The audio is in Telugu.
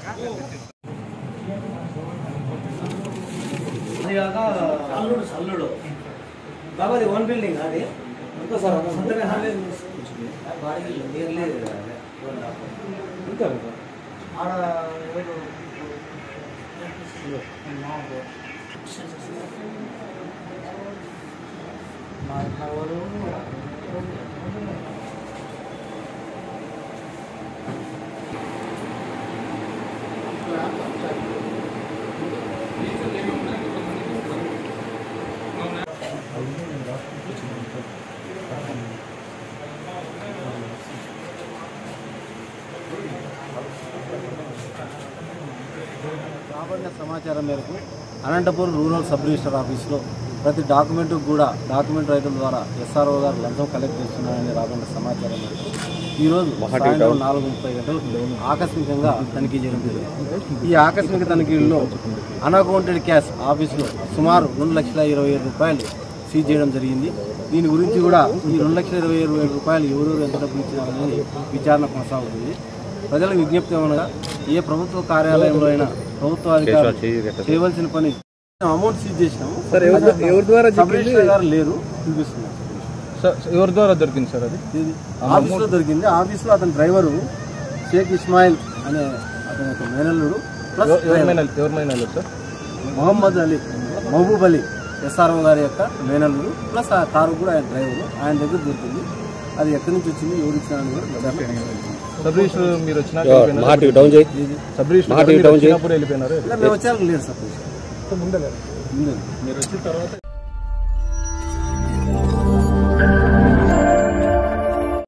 అది కాక అల్లుడు అల్లుడు బాబా అది వన్ బిల్డింగ్ అది అంతా సార్ సొంతమే బాడీ నియర్లీ ఇంకా ఆడ రాబడిన సమాచారం మేరకు అనంతపూర్ రూరల్ సబ్ రిజిస్టర్ ఆఫీస్లో ప్రతి డాక్యుమెంట్ కూడా డాక్యుమెంట్ రైతుల ద్వారా ఎస్ఆర్ఓ గారు లంచం కలెక్ట్ చేస్తున్నారని రాబడిన సమాచారం మేరకు ఈరోజు సాయంత్రం నాలుగు ముప్పై గంటలకు ఆకస్మికంగా తనిఖీ చేయడం జరిగింది ఈ ఆకస్మిక తనిఖీల్లో అన్అకౌంటెడ్ క్యాష్ ఆఫీసులో సుమారు రెండు లక్షల ఇరవై ఏడు రూపాయలు సీజ్ చేయడం జరిగింది దీని గురించి కూడా ఈ రెండు లక్షల ఇరవై ఏడు వేల రూపాయలు ఎవరెవరు ఎంత డబ్బులు ఇచ్చినారనేది విచారణ కొనసాగుతుంది ప్రజలకు విజ్ఞప్తి ఏమనగా ఏ ప్రభుత్వ కార్యాలయంలో అయినా ప్రభుత్వ అధికారులు చేయవలసిన పని అమౌంట్ సీజ్ చేసినాము సార్ ఎవరి ద్వా- ఎవరి ద్వారా సబ్ రిజిస్టర్ గారు లేరు చూపిస్తున్నారు సార్ ఎవరి ద్వారా దొరికింది సార్ అది ఇది ఆఫీస్లో దొరికింది ఆఫీస్లో అతని డ్రైవరు షేక్ ఇస్మాయిల్ అనే అతని యొక్క మేనల్లుడు ప్లస్ ఎవరిమైనా ఎవరిమైనా సార్ మొహమ్మద్ అలీ మహబూబ్ అలీ ఎస్ఆర్ఓ గారి యొక్క మేనల్లుడు ప్లస్ ఆ కారు కూడా ఆయన డ్రైవరు ఆయన దగ్గర దొరికింది అది ఎక్కడి నుంచి వచ్చింది ఎవరు ఇచ్చినారని కూడా విచారణ సబ్ రిజిస్టర్ మీరు వచ్చినాక వెళ్ళిపోయినారు. సబ్ రిజిస్టర్ గారు మీరు వచ్చినప్పుడు వెళ్ళిపోయినారు ఇలా మేము వచ్చాక లేరు సార్ ముందే మీరు వచ్చిన తర్వాత